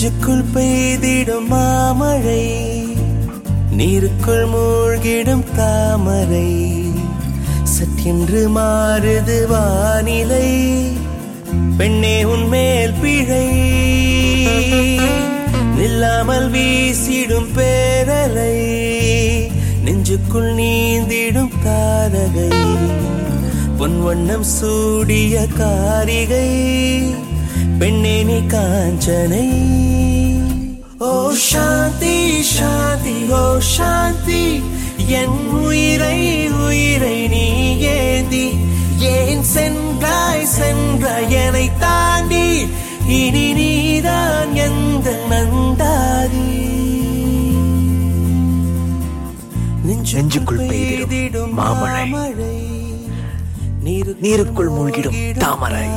நெஞ்சுக்குள் பெய்திடும் மாமழை நீருக்குள் மூழ்கிடும் தாமரை சற்றென்று மாறுது வானிலை பெண்ணே உன்மேல் பிழை நில்லாமல் வீசிடும் பேரலை நெஞ்சுக்குள் நீந்திடும் தாரகை பொன் வண்ணம் சூடிய காரிகை பெண்ணே நீ காஞ்சனை ஓ சாந்தி சாந்தி ஓ சாந்தி என் உயிரை உயிரை நீ ஏந்தி ஏன் சென்றாய் சென்றாய் என்னை தாண்டி இனி நீதான் எந்த நந்தாரி நெஞ்சுக்குள் பெய்திடும் மாமழை. நீருக்குள் மூழ்கிடும் தாமரை.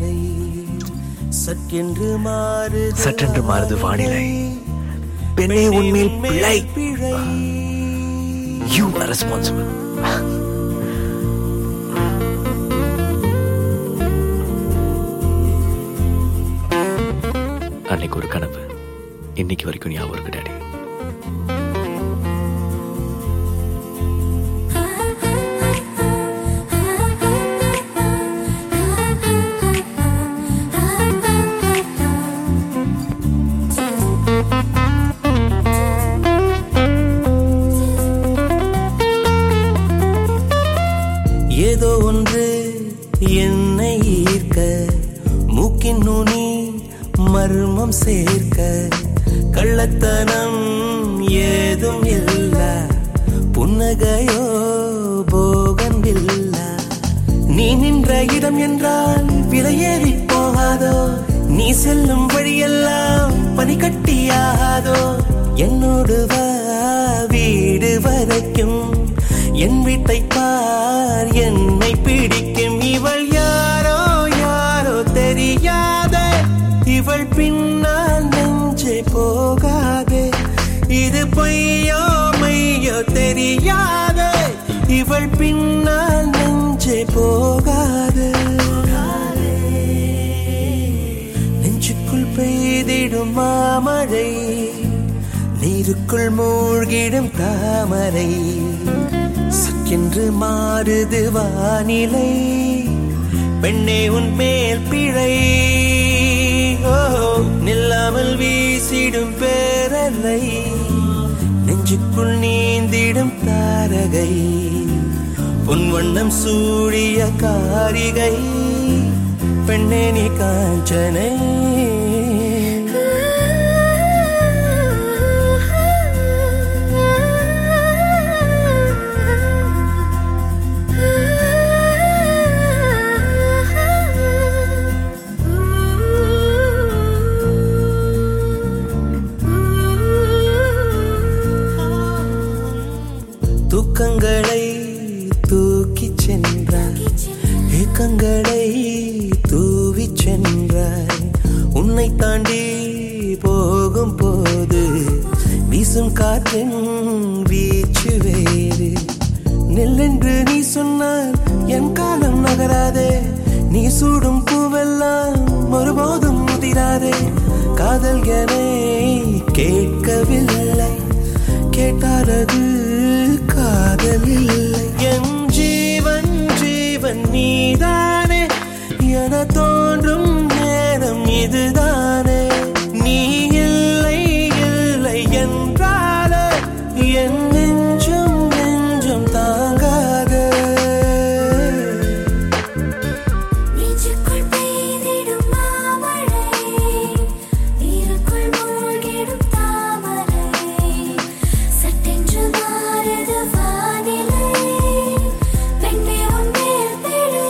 சற்றென்று மாறு சற்றென்று மாறுது வானிலை. பெண்ணே உன்மேல் பிழை. யூ ஆர் ரெஸ்பான்சிபிள் அன்னைக்கு ஒரு கனவு இன்னைக்கு வரைக்கும் ஞாபகம் இருக்கு டாடி ஏதோ ஒன்று என்னை ஈர்க்க மூக்கின் நுனி மர்மம் சேர்க்க கள்ளத்தனம் ஏதும் இல்ல புன்னகையோ போகன் இல்ல நீ நின்ற இடம் என்றால் விலையேறி போகாதோ நீ செல்லும் வழியெல்லாம் பனிக்கட்டியாகாதோ என்னோடு வா வீடு வரைக்கும் என் வீட்டை பார் என்னை பிடிக்கும் இவள் யாரோ யாரோ தெரியாத இவள் பின்னால் நெஞ்சே போகாதே இது பொய்யோ மையோ தெரியாத இவள் பின்னால் நெஞ்சே போகாதே நெஞ்சுக்குள் பெய்திடும் மாமழை நீருக்குள் மூழ்கிடும் தாமரை சக்கென்று மாறுது வானிலை பெண்ணே உன் மேல் பிழை ஓ நில்லாமல் வீசிடும் பேரலை நெஞ்சுக்குள் நீந்திடும் தாரகை பொன் வண்ணம் சூடிய காரிகை பெண்ணே நீ காஞ்சனை தூக்கங்களை தூக்கிச் சென்றாய் ஏக்கங்களை தூவிச் சென்றாய் உன்னை தாண்டி போகும் போது வீசும் காற்றின் வீச்சு வேறு நெல்லென்று நீ சொன்னால் என் காலம் நகராதே நீ சூடும் பூவெல்லாம் ஒருபோதும் முதிராதே காதல் என கேட்கவில்லை கேட்டாரது காதல் இல்லை என் ஜீவன் ஜீவன் நீதானே என தோன்றும் நேரம் இதுதானே நீ இல்லை இல்லை என்றால என் நெஞ்சம் நெஞ்சம் தாங்காதே நெஞ்சுக்குள் பெய்திடும் மாமழை நீருக்குள் மூழ்கிடும் தாமரை சட்டென்று மாறுது வானிலை பெண்ணே உன் மேல் பிழை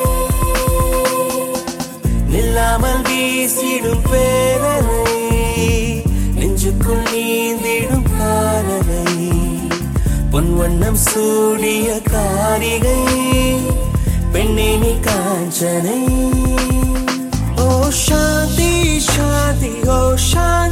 நில்லாமல் வீசிடும் பேரலை நெஞ்சுக்குள் நீந்திடும் காரலை பொன் வண்ணம் சூடிய காரிகை பெண்ணே நீ காஞ்சனை ஓ சாந்தி சாந்தி ஓ சாந்தி